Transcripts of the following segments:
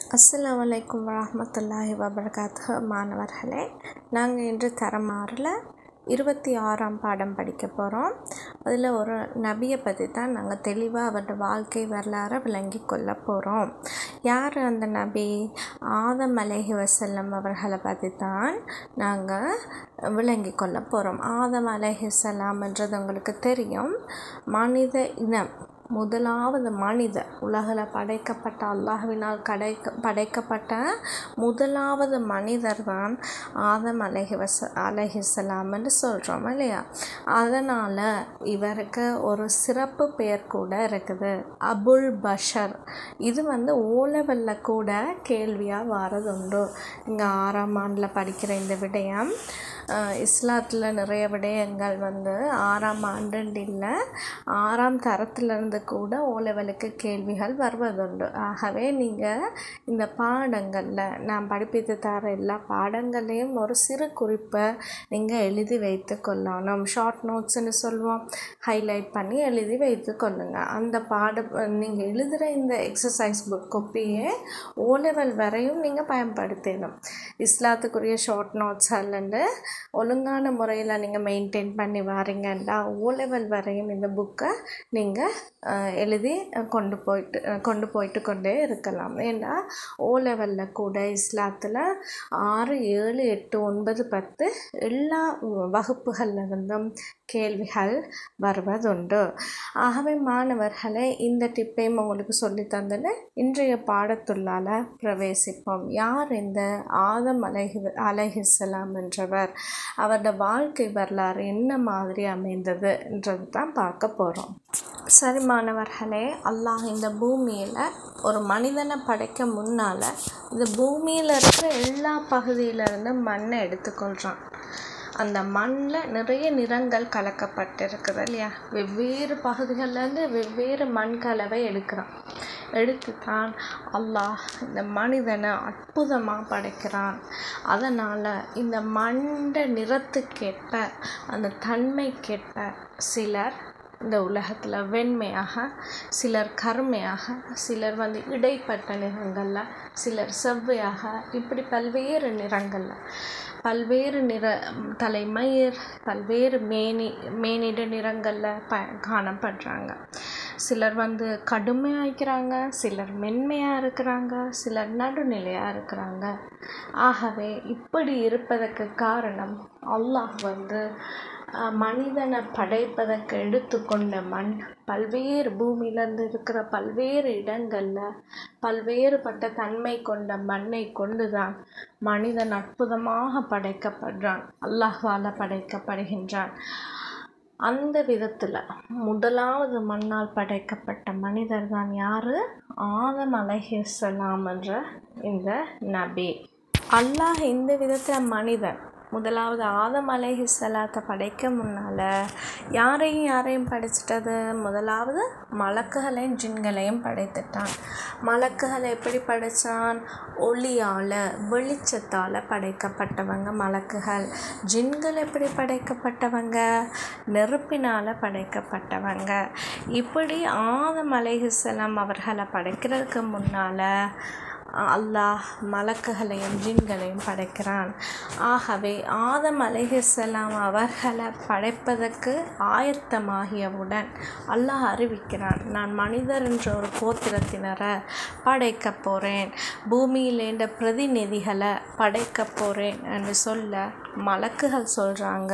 அஸ்ஸலாமு அலைக்கும் வரஹ்மத்துல்லாஹி வபரகாத்துஹு மாணவர்களே நாங்கள் இன்று தரமாறில் இருபத்தி ஆறாம் பாடம் படிக்க போகிறோம் அதில் ஒரு நபியை பற்றி தான் நாங்கள் தெளிவாக அவரோட வாழ்க்கை வரலாறை விளங்கி கொள்ள போகிறோம் யார் அந்த நபி ஆதம் அலைஹி வசல்லம் அவர்களை பற்றி தான் நாங்கள் விளங்கி கொள்ள போகிறோம் ஆதம் அலைஹிஸ்ஸலாம்ன்றது உங்களுக்கு தெரியும் மனித இனம் முதலாவது மனித உலகில் படைக்கப்பட்ட அல்லாஹ்வினால் கடைக்க படைக்கப்பட்ட முதலாவது மனிதர் தான் ஆதம் அலஹி வச அலஹிஸ்லாம்னு சொல்கிறோம் இல்லையா அதனால் இவருக்கு ஒரு சிறப்பு பெயர் கூட இருக்குது அபுல் பஷர் இது வந்து ஓலவெல்ல கூட கேள்வியாக வரதுண்டு இங்கே ஆறாம் ஆண்டில் படிக்கிற இந்த விடயம் இஸ்லாத்தில் நிறைய விடயங்கள் வந்து ஆறாம் ஆண்டுன்னு இல்லை ஆறாம் தரத்திலிருந்து கூட ஓ லெவலுக்கு கேள்விகள் வருவதுண்டு ஆகவே நீங்கள் இந்த பாடங்களில் நான் படிப்பித்து தர எல்லா பாடங்களையும் ஒரு சிறு குறிப்பை நீங்கள் எழுதி வைத்து கொள்ளணும் ஷார்ட் நோட்ஸ்னு சொல்லுவோம் ஹைலைட் பண்ணி எழுதி வைத்து கொள்ளுங்கள் அந்த பாட நீங்கள் எழுதுகிற இந்த எக்ஸசைஸ் புக் கொப்பியை ஓ லெவல் வரையும் நீங்கள் பயன்படுத்தணும் இஸ்லாத்துக்குரிய ஷார்ட் நோட்ஸ் அல்லண்டு ஒழுங்கான முறையில் நீங்கள் மெயின்டைன் பண்ணி வாரீங்கன்னா ஓ லெவல் வரையும் இந்த புக்கை நீங்கள் எழுதி கொண்டு போயிட்டு கொண்டு போயிட்டு கொண்டே இருக்கலாம் ஏன்னா ஓ லெவலில் கூட இஸ்லாத்தில் ஆறு ஏழு எட்டு ஒன்பது பத்து எல்லா வகுப்புகளில் இருந்தும் கேள்விகள் வருவதுண்டு ஆகவே மாணவர்களே இந்த டிப்பையும் உங்களுக்கு சொல்லி தந்தது இன்றைய பாடத்துள்ளால் பிரவேசிப்போம் யார் இந்த ஆதம் அலஹி அலஹிஸ்லாம் என்றவர் அவரோட வாழ்க்கை வரலாறு என்ன மாதிரி அமைந்ததுன்றது தான் பார்க்க போகிறோம் சரி மாணவர்களே அல்லாஹ் இந்த பூமியில் ஒரு மனிதனை படைக்க முன்னால் இந்த பூமியில் இருக்கிற எல்லா பகுதியிலேருந்து மண்ணை எடுத்துக்கொள்கிறான் அந்த மண்ணில் நிறைய நிறங்கள் கலக்கப்பட்டிருக்குது இல்லையா வெவ்வேறு பகுதிகள்லேருந்து வெவ்வேறு மண் கலவை எடுக்கிறான் எடுத்து தான் அல்லாஹ் இந்த மனிதனை அற்புதமாக படைக்கிறான் அதனால் இந்த மண்ட நிறத்துக்கேற்ப அந்த தன்மைக்கேற்ப சிலர் இந்த உலகத்தில் வெண்மையாக சிலர் கருமையாக சிலர் வந்து இடைப்பட்ட நிறங்களில் சிலர் செவ்வையாக இப்படி பல்வேறு நிறங்களில் பல்வேறு நிற தலைமயிர் பல்வேறு மேனி மேனிட நிறங்களில் ப காணப்படுறாங்க சிலர் வந்து கடுமையாக இருக்கிறாங்க சிலர் மென்மையாக இருக்கிறாங்க சிலர் நடுநிலையாக இருக்கிறாங்க ஆகவே இப்படி இருப்பதற்கு காரணம் அல்லாஹ் வந்து மனிதனை படைப்பதற்கு எடுத்துக்கொண்ட மண் பல்வேறு பூமியிலேருந்து இருக்கிற பல்வேறு இடங்களில் பல்வேறுபட்ட தன்மை கொண்ட மண்ணை கொண்டு தான் மனிதன் அற்புதமாக படைக்கப்படுறான் அல்லாஹ்வால் படைக்கப்படுகின்றான் அந்த விதத்தில் முதலாவது மண்ணால் படைக்கப்பட்ட மனிதர் தான் யார் ஆதம் அலஹிஸ்லாம் என்ற இந்த நபி அல்லாஹ் இந்த விதத்தில் மனிதன் முதலாவது ஆதம் அலேஹி சலாத்தை படைக்க முன்னால் யாரையும் யாரையும் படைச்சிட்டது முதலாவது மலக்குகளையும் ஜின்களையும் படைத்துட்டான் மலக்குகளை எப்படி படைத்தான் ஒளியால் வெளிச்சத்தால் படைக்கப்பட்டவங்க மலக்குகள் ஜின்கள் எப்படி படைக்கப்பட்டவங்க நெருப்பினால் படைக்கப்பட்டவங்க இப்படி ஆதம் அலேஹிசலாம் அவர்களை படைக்கிறதுக்கு முன்னால் அல்லாஹ் மலக்குகளையும் ஜின்களையும் படைக்கிறான் ஆகவே ஆதம் அலைஹிஸ்லாம் அவர்களை படைப்பதற்கு ஆயத்தமாகியவுடன் அல்லாஹ் அறிவிக்கிறான் நான் மனிதர் என்ற ஒரு கோத்திரத்தினரை படைக்க போகிறேன் பூமியிலேண்ட பிரதிநிதிகளை படைக்க போகிறேன் என்று சொல்ல மலக்குகள் சொல்கிறாங்க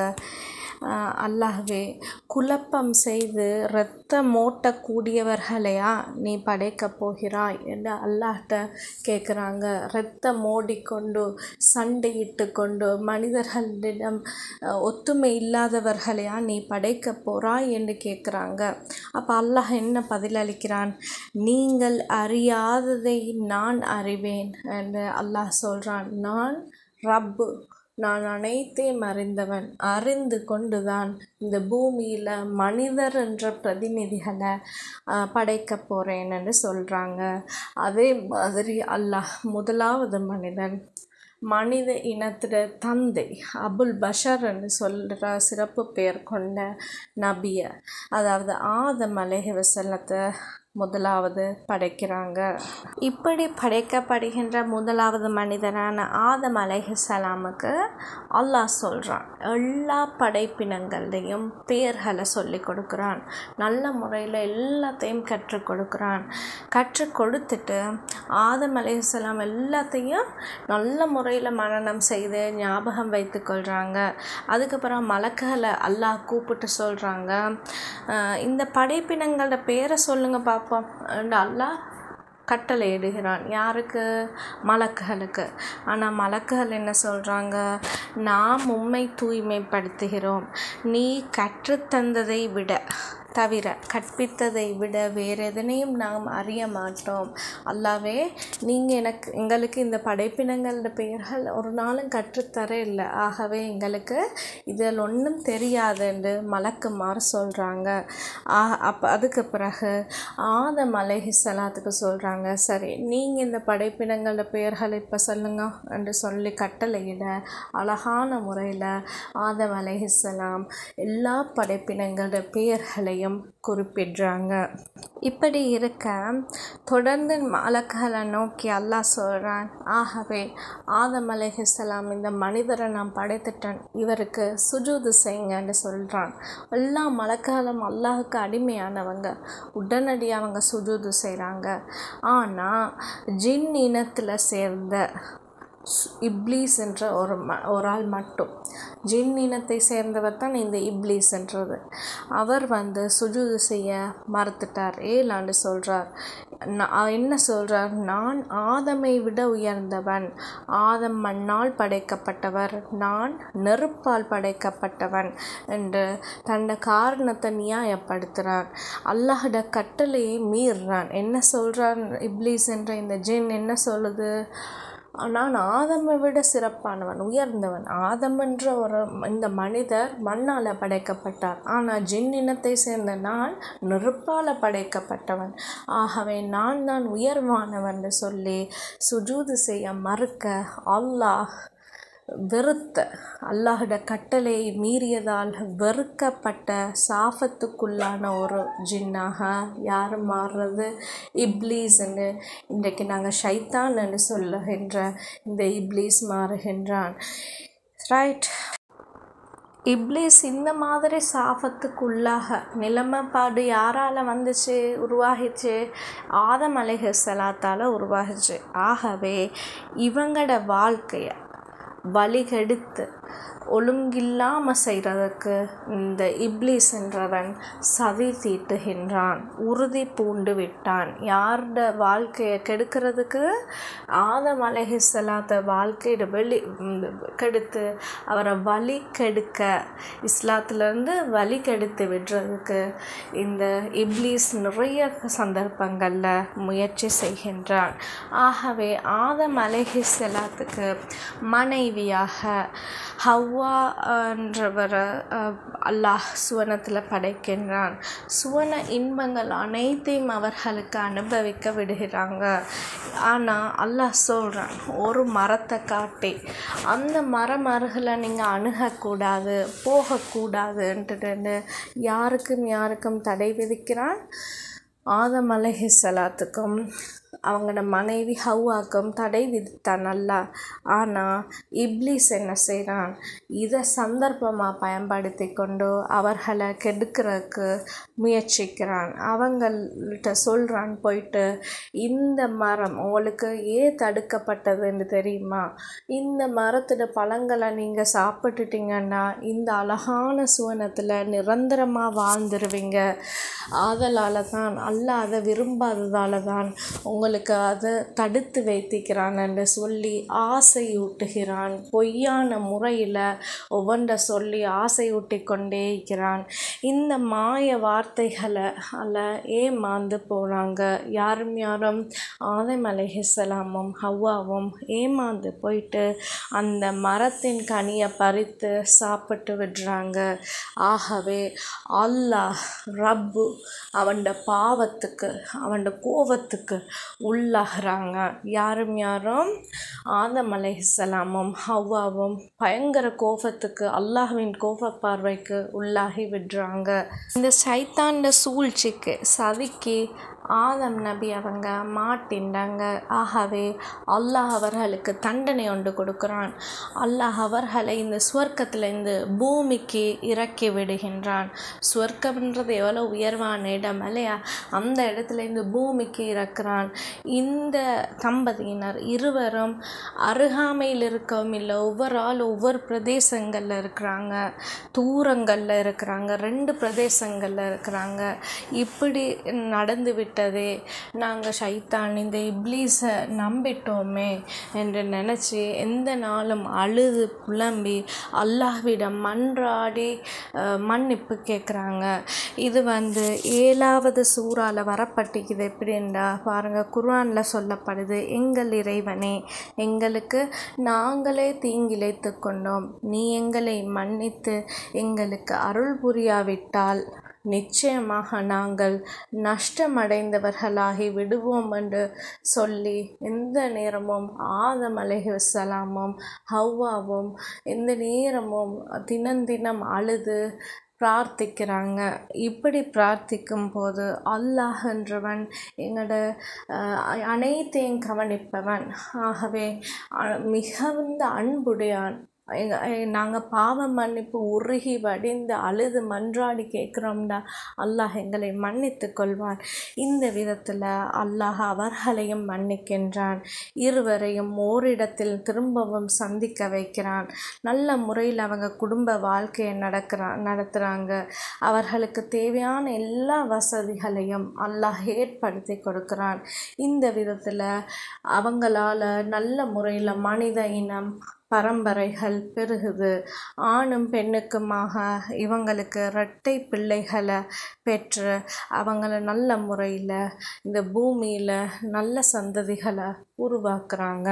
அல்லாஹ்வே குழப்பம் செய்து இரத்தம் மூட்டக்கூடியவர்களையா நீ படைக்க போகிறாய் என்று அல்லாஹ்கிட்ட கேட்குறாங்க இரத்தம் மூடிக்கொண்டு சண்டையிட்டு கொண்டு மனிதர்களிடம் ஒத்துமை இல்லாதவர்களையா நீ படைக்க போகிறாய் என்று கேட்குறாங்க அப்போ அல்லாஹ் என்ன பதிலளிக்கிறான் நீங்கள் அறியாததை நான் அறிவேன் என்று அல்லாஹ் சொல்கிறான் நான் ரப்பு நான் அனைத்தையும் அறிந்தவன் அறிந்து கொண்டுதான் இந்த பூமியில் மனிதர் என்ற பிரதிநிதிகளை படைக்க போகிறேன் என்று சொல்கிறாங்க அதே மாதிரி அல்லாஹ் முதலாவது மனிதன் மனித இனத்திட தந்தை அபுல் பஷர் என்று சொல்கிற சிறப்பு பெயர் கொண்ட நபிய அதாவது ஆதம் அலேஹி வசல்லத்தை முதலாவது படைக்கிறாங்க இப்படி படைக்கப்படுகின்ற முதலாவது மனிதனான ஆதம் அலைஹிஸ்ஸலாமுக்கு அல்லாஹ் சொல்கிறான் எல்லா படைப்பினங்கள்லையும் பேர்களை சொல்லி கொடுக்குறான் நல்ல முறையில் எல்லாத்தையும் கற்றுக் கொடுக்குறான் கற்றுக் கொடுத்துட்டு ஆதம் அலைஹிஸ்ஸலாம் எல்லாத்தையும் நல்ல முறையில் மனனம் செய்து ஞாபகம் வைத்து கொள்கிறாங்க அதுக்கப்புறம் மலக்குகளை அல்லாஹ் கூப்பிட்டு சொல்கிறாங்க இந்த படைப்பினங்களோட பேரை சொல்லுங்க பார்ப்போம் அல்லாஹ் கட்டளை இடுகிறான் யாருக்கு மலக்குகளுக்கு ஆனால் மலக்குகள் என்ன சொல்கிறாங்க நாம் உம்மை தூய்மைப்படுத்துகிறோம் நீ கற்றுத்தந்ததை விட தவிர கற்பித்ததை விட வேறு எதனையும் நாம் அறிய மாட்டோம் அல்லாவே நீங்கள் எனக்கு எங்களுக்கு இந்த படைப்பினங்களோட பெயர்கள் ஒரு நாளும் கற்றுத்தர இல்லை ஆகவே எங்களுக்கு இதில் ஒன்றும் தெரியாதுன்னு மலக்குமார் சொல்கிறாங்க அப்போ அதுக்கு பிறகு ஆதம் அலைஹிஸ்ஸலாத்துக்கு சொல்கிறாங்க சரி நீங்கள் இந்த படைப்பினங்களோட பெயர்கள் இப்போ சொல்லுங்க என்று சொல்லி கட்டளையிட அழகான முறையில் ஆதம் அலைஹிஸ்ஸலாம் எல்லா படைப்பினங்களோட பெயர்களையும் குறிப்பிடுறாங்க இப்படி இருக்க தொடர்ந்து மலக்குகளை நோக்கி அல்லாஹ் சொல்கிறான் ஆகவே ஆதம் அலைஹிஸ்ஸலாம் இந்த மனிதரை நான் படைத்துட்டேன் இவருக்கு சுஜூது செய்யுங்கன்னு சொல்கிறான் எல்லா மலக்குகளும் அல்லாஹுக்கு அடிமையானவங்க உடனடியாக அவங்க சுஜூது செய்கிறாங்க ஆனால் ஜின் இனத்தில் சேர்ந்த இப்லீஸ் என்ற ஒரு ம ஒரு ஆள் மட்டும் ஜின் இனத்தை சேர்ந்தவர் தான் இந்த இப்லீஸ்ன்றது அவர் வந்து சுஜூது செய்ய மறுத்துட்டார் ஏலாண்டு சொல்கிறார் என்ன சொல்கிறார் நான் ஆதமை விட உயர்ந்தவன் ஆதம் மண்ணால் படைக்கப்பட்டவர் நான் நெருப்பால் படைக்கப்பட்டவன் என்று தன்னை காரணத்தை நியாயப்படுத்துகிறான் அல்லாஹோட கட்டளையை மீறுறான் என்ன சொல்கிறான் இப்லீஸ் என்ற இந்த ஜின் என்ன சொல்லுது நான் ஆதமை விட சிறப்பானவன் உயர்ந்தவன் ஆதம் என்ற ஒரு இந்த மனிதர் மண்ணால் படைக்கப்பட்டார் ஆனால் ஜின் இனத்தை சேர்ந்த நான் நெருப்பால் படைக்கப்பட்டவன் ஆகவே நான் தான் உயர்வானவன் சொல்லி சுஜூது செய்ய மறுக்க அல்லாஹ் வெறுத்த அல்லாஹோட கட்டளையை மீறியதால் வெறுக்கப்பட்ட சாஃபத்துக்குள்ளான ஒரு ஜின்னாக யார் மாறுறது இப்லீஸ்ன்னு இன்றைக்கு நாங்கள் ஷைத்தான்னு சொல்லுகின்ற இந்த இப்லீஸ் மாறுகின்றான் ரைட் இப்ளீஸ் இந்த மாதிரி சாபத்துக்குள்ளாக நிலைமைப்பாடு யாரால் வந்துச்சு உருவாகிச்சு ஆதம் அலைஹலாத்தால் உருவாகிச்சு ஆகவே இவங்களோட வாழ்க்கையை வழிகெடுத்து ஒழுங்கில்லாமல் செய்கிறதுக்கு இந்த இப்ளீஸ் என்றவன் சதி தீட்டுகின்றான் உறுதி பூண்டு விட்டான் யாரோட வாழ்க்கையை கெடுக்கிறதுக்கு ஆதம் அலஹிஸ்லாத்த வாழ்க்கையோட வெளி கெடுத்து அவரை வழி கெடுக்க இஸ்லாத்துலேருந்து வழி கெடுத்து விடுறதுக்கு இந்த இப்ளீஸ் நிறைய சந்தர்ப்பங்களில் முயற்சி செய்கின்றான் ஆகவே ஆதம் அலஹிஸ்லாத்துக்கு மனைவியாக ஹவ்வா என்றவரை அல்லாஹ் சுவனத்தில் படைக்கின்றான் சுவன இன்பங்கள் அனைத்தையும் அவர்களுக்கு அனுபவிக்க விடுகிறாங்க ஆனால் அல்லாஹ் சொல்கிறான் ஒரு மரத்தை காட்டி அந்த மரம் அருகில் நீங்கள் அணுகக்கூடாது போகக்கூடாதுன்ட்டு யாருக்கும் யாருக்கும் தடை விதிக்கிறான் ஆதம் அலஹிசலாத்துக்கும் அவங்களோட மனைவி ஹவ்வாக்கும் தடை விதித்தான் நல்லா ஆனால் இப்ளீஸ் என்ன செய்கிறான் இதை சந்தர்ப்பமாக பயன்படுத்தி கொண்டு அவர்களை கெடுக்கிறதுக்கு முயற்சிக்கிறான் அவங்கள்ட்ட சொல்கிறான் போயிட்டு இந்த மரம் உங்களுக்கு ஏன் தடுக்கப்பட்டதுன்னு தெரியுமா இந்த மரத்தோட பழங்களை நீங்கள் சாப்பிட்டுட்டீங்கன்னா இந்த அழகான சுவனத்தில் நிரந்தரமாக வாழ்ந்துருவீங்க ஆதலால் தான் அல்ல அதை விரும்பாததால் தான் உங்களுக்கு அதை தடுத்து வைத்திக்கிறான் என்று சொல்லி ஆசையூட்டுகிறான் பொய்யான முறையில் ஒவ்வொன்றை சொல்லி ஆசையூட்டி கொண்டே இருக்கிறான் இந்த மாய வார்த்தைகளை அல்ல ஏமாந்து போகிறாங்க யாரும் யாரும் ஆதம் அலைஹிஸ்ஸலாமும் ஹவ்வாவும் ஏமாந்து போயிட்டு அந்த மரத்தின் கனியை பறித்து சாப்பிட்டு விடுறாங்க ஆகவே அல்லாஹ் ரப்பு அவன்ட பாவத்துக்கு அவன்ட கோபத்துக்கு உள்ளாகிறாங்க யாரும் யாரும் ஆதம் அலைஹிஸ்ஸலாமும் ஹவ்வாவும் பயங்கர கோபத்துக்கு அல்லாஹ்வின் கோப பார்வைக்கு உள்ளாகி விடுறாங்க இந்த சைத்தாண்ட சூழ்ச்சிக்கு சதிக்கு ஆதம் நபி அவங்க மாட்டின்றாங்க ஆகவே அல்லாஹ் அவர்களுக்கு தண்டனை ஒன்று கொடுக்குறான் அல்லாஹ் அவர்களை இந்த சுவர்க்கத்தில் இந்த பூமிக்கு இறக்கி விடுகின்றான் சுவர்க்கம்ன்றது எவ்வளோ உயர்வான இடம் இல்லையா அந்த இடத்துல இந்த பூமிக்கு இறக்குறான் இந்த தம்பதியினர் இருவரும் அருகாமையில் இருக்கவும் இல்லை ஒவ்வொரு ஆள் ஒவ்வொரு பிரதேசங்களில் இருக்கிறாங்க தூரங்களில் இருக்கிறாங்க ரெண்டு பிரதேசங்களில் இருக்கிறாங்க இப்படி நடந்து விட்டதே நாங்கள் ஷைத்தான் இந்த இப்லீஸை நம்பிட்டோமே என்று நினச்சி எந்த நாளும் அழுது புலம்பி அல்லாஹ்விடம் மன்றாடி அஹ், மன்னிப்பு கேட்குறாங்க இது வந்து ஏழாவது சூறால வரப்பட்டிக்குது எப்படின்னா பாருங்கள் குர்ஆனில் சொல்லப்படுது எங்கள் இறைவனே எங்களுக்கு நாங்களே தீங்கிழைத்து கொண்டோம் நீ எங்களை மன்னித்து எங்களுக்கு அருள் புரியாவிட்டால் நிச்சயமாக நாங்கள் நஷ்டமடைந்தவர்களாகி விடுவோம் என்று சொல்லி எந்த நேரமும் ஆதம் அலைஹிஸ்ஸலாமும் ஹவ்வாவும் எந்த நேரமும் தினந்தினம் அழுது பிரார்த்திக்கிறாங்க இப்படி பிரார்த்திக்கும் போது அல்லாஹ்ன்றவன் எங்களோட அஹ், அனைத்தையும் கவனிப்பவன் ஆகவே அ- மிகுந்த அன்புடையான் எங்க நாங்கள் பாவ மன்னிப்பு உருகி வடிந்து அழுது மன்றாடி கேட்குறோம்டா அல்லாஹ் எங்களை மன்னித்து கொள்வான் இந்த விதத்தில் அல்லாஹ் அவர்களையும் மன்னிக்கின்றான் இருவரையும் ஓரிடத்தில் திரும்பவும் சந்திக்க வைக்கிறான் நல்ல முறையில் அவங்க குடும்ப வாழ்க்கையை நடக்கிறான் நடத்துகிறாங்க அவர்களுக்கு தேவையான எல்லா வசதிகளையும் அல்லாஹ் ஏற்படுத்தி கொடுக்கிறான் இந்த விதத்தில் அவங்களால நல்ல முறையில் மனித இனம் பரம்பரைகள் பெருகுது ஆணும் பெண்ணுக்குமாக இவங்களுக்கு இரட்டை பிள்ளைகளை பெற்று அவங்கள நல்ல முறையில் இந்த பூமியில் நல்ல சந்ததிகளை உருவாக்குறாங்க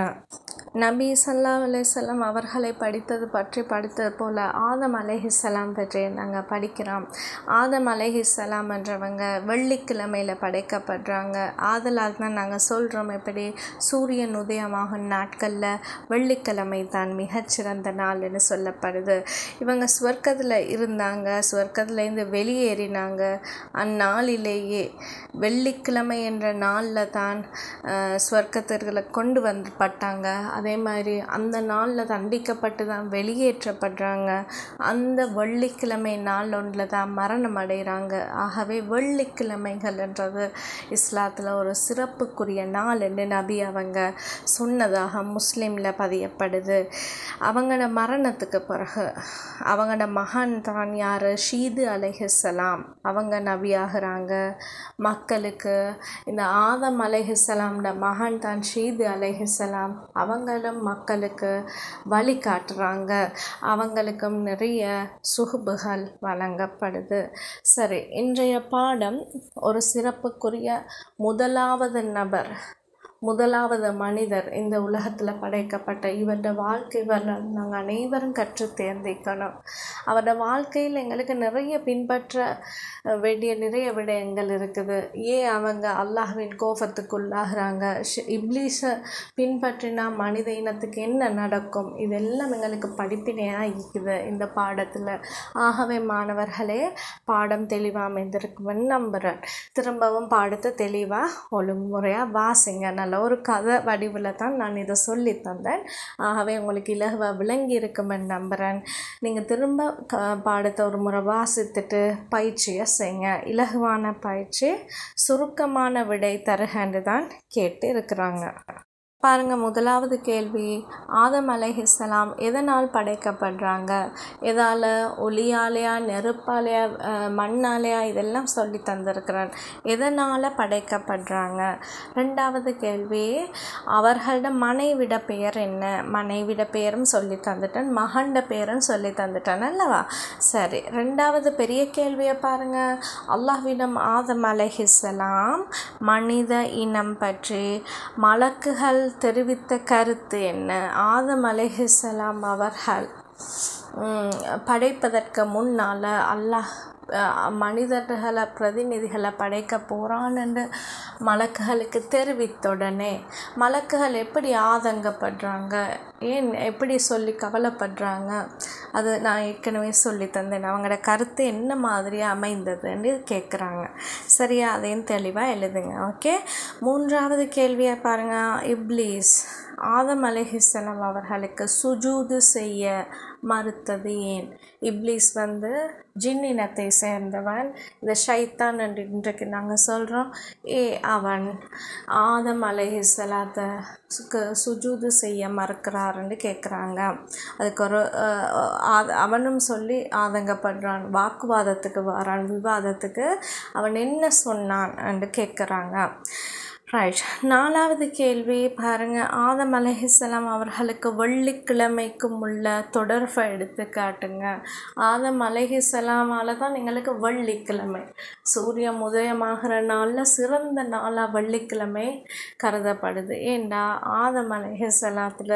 நபி சல்லா அலையம் அவர்களை படித்தது பற்றி படித்தது போல் ஆதம் அலைஹிஸ்ஸலாம் பற்றி நாங்கள் படிக்கிறோம் ஆதம் அலைஹிஸ்ஸலாம் என்றவங்க வெள்ளிக்கிழமையில் படைக்கப்படுறாங்க ஆதலால் தான் நாங்கள் சொல்கிறோம் எப்படி சூரியன் உதயமாகும் நாட்களில் வெள்ளிக்கிழமை தான் மிகச்சிறந்த நாள்னு சொல்லப்படுது இவங்க ஸ்வர்க்கத்தில் இருந்தாங்க ஸ்வர்க்கத்துலேருந்து வெளியேறினாங்க அந்நாளிலேயே வெள்ளிக்கிழமை என்ற நாளில் தான் அஹ், ஸ்வர்க்கத்திற்களை கொண்டு வந்துப்பட்டாங்க அதே மாதிரி அந்த நாளில் தண்டிக்கப்பட்டு தான் வெளியேற்றப்படுறாங்க அந்த வெள்ளிக்கிழமை நாள் ஒன்றில் தான் மரணம் அடைகிறாங்க ஆகவே வெள்ளிக்கிழமைகள்ன்றது இஸ்லாத்தில் ஒரு சிறப்புக்குரிய நாள் என்று நபி அவங்க சொன்னதாக முஸ்லீமில் பதியப்படுது அவங்களோட மரணத்துக்கு பிறகு அவங்களோட மகன் தான் யார் ஷீது அலைஹிஸ்ஸலாம் அவங்க நபியாகிறாங்க மக்களுக்கு இந்த ஆதம் அலைஹிஸ்ஸலாம்ட மகன் தான் ஷீது அலைஹிஸ்ஸலாம் அவங்களும் மக்களுக்கு வழி காட்டுறாங்க அவங்களுக்கும் நிறைய சுகுபுகள் வழங்கப்படுது சரி இன்றைய பாடம் ஒரு சிறப்புக்குரிய முதலாவது நபர் முதலாவது மனிதர் இந்த உலகத்தில் படைக்கப்பட்ட இவரோட வாழ்க்கை வரலாறு நாங்கள் அனைவரும் கற்று தேர்ந்திக்கணும் அவரோட வாழ்க்கையில் எங்களுக்கு நிறைய பின்பற்ற அஹ், வேண்டிய நிறைய விடயங்கள் இருக்குது ஏன் அவங்க அல்லாஹ்வின் கோபத்துக்குள்ளாகிறாங்க ஷ்- இப்லீஸை பின்பற்றினா மனித இனத்துக்கு என்ன நடக்கும் இதெல்லாம் எங்களுக்கு படிப்பினையாக இருக்குது இந்த பாடத்தில் ஆகவே மாணவர்களே பாடம் தெளிவாக அமைந்திருக்குமென்னு நம்புகிறேன் திரும்பவும் பாடத்தை தெளிவாக ஒழுங்குமுறையாக வாசிங்க நல்ல ஒரு கதை வடிவில் தான் நான் இதை சொல்லி தந்தேன் ஆகவே உங்களுக்கு இலகுவாக விளங்கி இருக்குமென்னு நம்புகிறேன் நீங்கள் திரும்ப க பாடத்தை ஒரு முறை வாசித்துட்டு பயிற்சியை செய்யுங்க இலகுவான பயிற்சி சுருக்கமான விடை தருகன்று தான் கேட்டு இருக்கிறாங்க பாருங்க முதலாவது கேள்வி ஆதம் அலைஹிஸ்ஸலாம் எதனால் படைக்கப்படுறாங்க எதால் ஒளியாலையா நெருப்பாலையா அஹ், மண்ணாலையா இதெல்லாம் சொல்லி தந்திருக்கிறான் எதனால் படைக்கப்படுறாங்க ரெண்டாவது கேள்வி அவர்களோட மனைவிட பெயர் என்ன மனைவிட பெயரும் சொல்லி தந்துட்டேன் மகண்ட பெயரும் சொல்லி தந்துட்டேன் அல்லவா சரி ரெண்டாவது பெரிய கேள்வியை பாருங்க அல்லாஹ்விடம் ஆதம் அலைஹிஸ்ஸலாம் மனித இனம் பற்றி மலக்குகள் தெரிவித்த கருத்து என்ன ஆதம் அலைஹிஸ்ஸலாம் அவர்கள் ம், படைப்பதற்கு முன்னால் அல்லாஹ் அஹ், மனிதர்களை பிரதிநிதிகளை படைக்க போகிறான்னு மலக்குகளுக்கு தெரிவித்தவுடனே மலக்குகள் எப்படி ஆதங்கப்படுறாங்க ஏன் எப்படி சொல்லி கவலைப்படுறாங்க அது நான் ஏற்கனவே சொல்லி தந்தேன் அவங்களோட கருத்து என்ன மாதிரி அமைந்ததுன்னு கேட்குறாங்க சரியா அதையும் தெளிவாக எழுதுங்க ஓகே மூன்றாவது கேள்வியை பாருங்கள் இப்லீஸ் ஆதம் அலைஹிஸ்ஸலாம் அவர்களுக்கு சுஜூது செய்ய மறுத்தது ஏன் இப்லீஸ் வந்து ஜின் இனத்தை சேர்ந்தவன் இந்த ஷைத்தான் என்று இன்றைக்கு நாங்கள் சொல்கிறோம் ஏ அவன் ஆதம் அலைஹிஸ்ஸலாத்தை சுக்கு சுஜூது செய்ய மறுக்கிறாருன்னு கேட்குறாங்க அதுக்கு ஒரு அஹ், ஆத- அவனும் சொல்லி ஆதங்கப்படுறான் வாக்குவாதத்துக்கு வரான் விவாதத்துக்கு அவன் என்ன சொன்னான் என்று கேட்குறாங்க ரைட் நாலாவது கேள்வி பாருங்க ஆதம் அலைஹிஸ்ஸலாம் அவர்களுக்கு வெள்ளிக்கிழமைக்கும் உள்ள தொடர்பை எடுத்து காட்டுங்க ஆதம் அலைஹிஸ்ஸலாமால தான் எங்களுக்கு வெள்ளிக்கிழமை சூரியன் உதயமாகிற நாளில் சிறந்த நாளாக வெள்ளிக்கிழமை கருதப்படுது ஏண்டா ஆதம் அலைஹிஸ்ஸலாத்தில்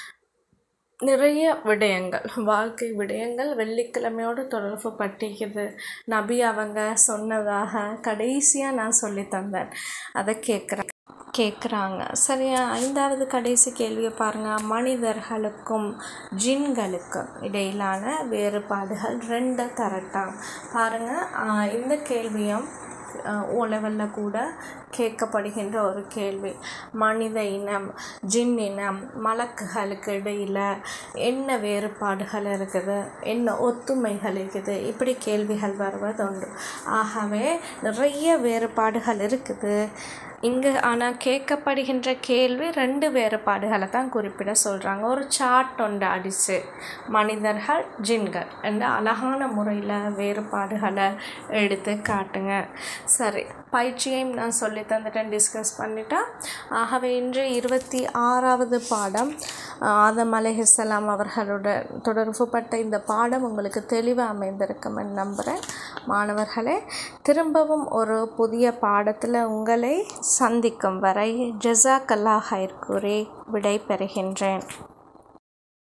நிறைய விடயங்கள் வாழ்க்கை விடயங்கள் வெள்ளிக்கிழமையோடு தொடர்பு பட்டிக்குது நபி அவங்க சொன்னதாக கடைசியாக நான் சொல்லி தந்தேன் அதை கேட்குறேன் கேட்குறாங்க சரியா ஐந்தாவது கடைசி கேள்வியை பாருங்கள் மனிதர்களுக்கும் ஜின்களுக்கும் இடையிலான வேறுபாடுகள் ரெண்டை தரட்டாம் பாருங்கள் இந்த கேள்வியும் ஓ லெவலில் கூட கேட்கப்படுகின்ற ஒரு கேள்வி மனித இனம் ஜின் இனம் மலக்குகளுக்கு இடையில் என்ன வேறுபாடுகள் இருக்குது என்ன ஒத்துமைகள் இருக்குது இப்படி கேள்விகள் வருவது உண்டு ஆகவே நிறைய வேறுபாடுகள் இருக்குது இங்கே ஆனால் கேட்கப்படுகின்ற கேள்வி ரெண்டு வேறுபாடுகளை தான் குறிப்பிட சொல்கிறாங்க ஒரு சார்ட் ஒன்று அடித்து மனிதர்கள் ஜின்கள் என்ற அழகான முறையில் வேறுபாடுகளை எடுத்து காட்டுங்க சரி பயிற்சியையும் நான் சொல்லி தந்துட்டேன் டிஸ்கஸ் பண்ணிட்டேன் ஆகவே இன்று இருபத்தி ஆறாவது பாடம் ஆதம் அலைஹிஸ்ஸலாம் அவர்களோட தொடர்புப்பட்ட இந்த பாடம் உங்களுக்கு தெளிவாக அமைந்திருக்கும் என்று நம்புகிறேன் மாணவர்களே திரும்பவும் ஒரு புதிய பாடத்தில் உங்களை சந்திக்கும் வரை ஜஸாக் அல்லாஹ் ஹைர் கூறி விடை பெறுகின்றேன்